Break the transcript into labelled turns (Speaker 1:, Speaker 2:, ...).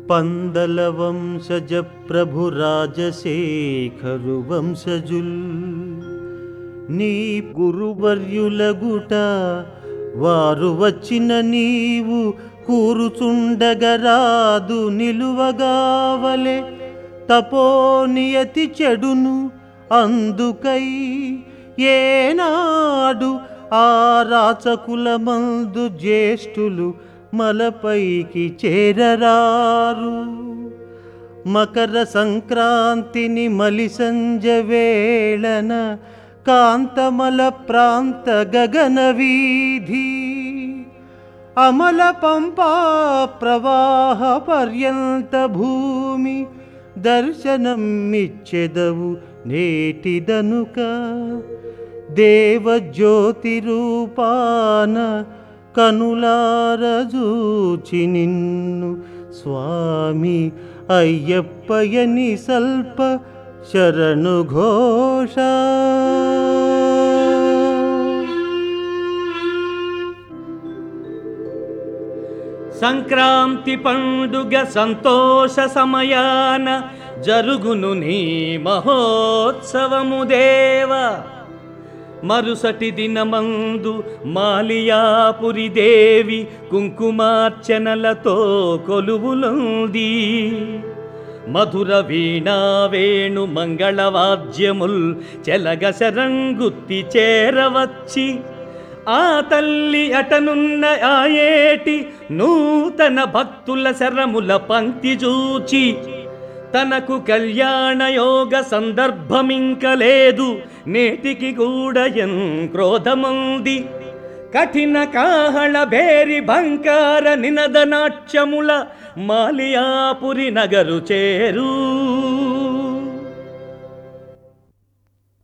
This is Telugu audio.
Speaker 1: పందల వంశజ ప్రభు రాజశేఖరు వంశజుల్ నీ గురువర్యులగుట వారు వచ్చిన నీవు కూరుచుండగరాదు నిలువగావలే తపోనియతి చెడును అందుకై ఏనాడు ఆ రాచకులమందు జ్యేష్ఠులు మలపైకి చేరరారు మకర సంక్రాంతిని మలి సంజ వేళన కాంతమల ప్రాంత గగన వీధి అమల పంపా ప్రవాహ పర్యంత భూమి దర్శనమిచ్చెదవు నేటిదనుక దేవజ్యోతి రూపాన కనులారజూచి నిన్ను స్వామి అయ్యప్పయని సల్ప శరణు ఘోష
Speaker 2: సంక్రాంతి పండుగ సంతోష సమయాన జరుగును నీ మహోత్సవము దేవ మరుసటి దినమందు మాలియాపురి దేవి కుంకుమార్చనలతో కొలువులుంది మధుర వీణా వేణు మంగళవాద్యముల్ చెలగ శరంగుత్తి చేరవచ్చి ఆ తల్లి అటనున్న ఆయేటి నూతన భక్తుల శరముల పంక్తి చూచి తనకు కళ్యాణ యోగ సందర్భమింక లేదు నేటికి కూడా ఎన్ క్రోధముంది కఠిన కాహళ భేరి బంకార నినద నాట్యముల మాలియాపురి నగరు చేరు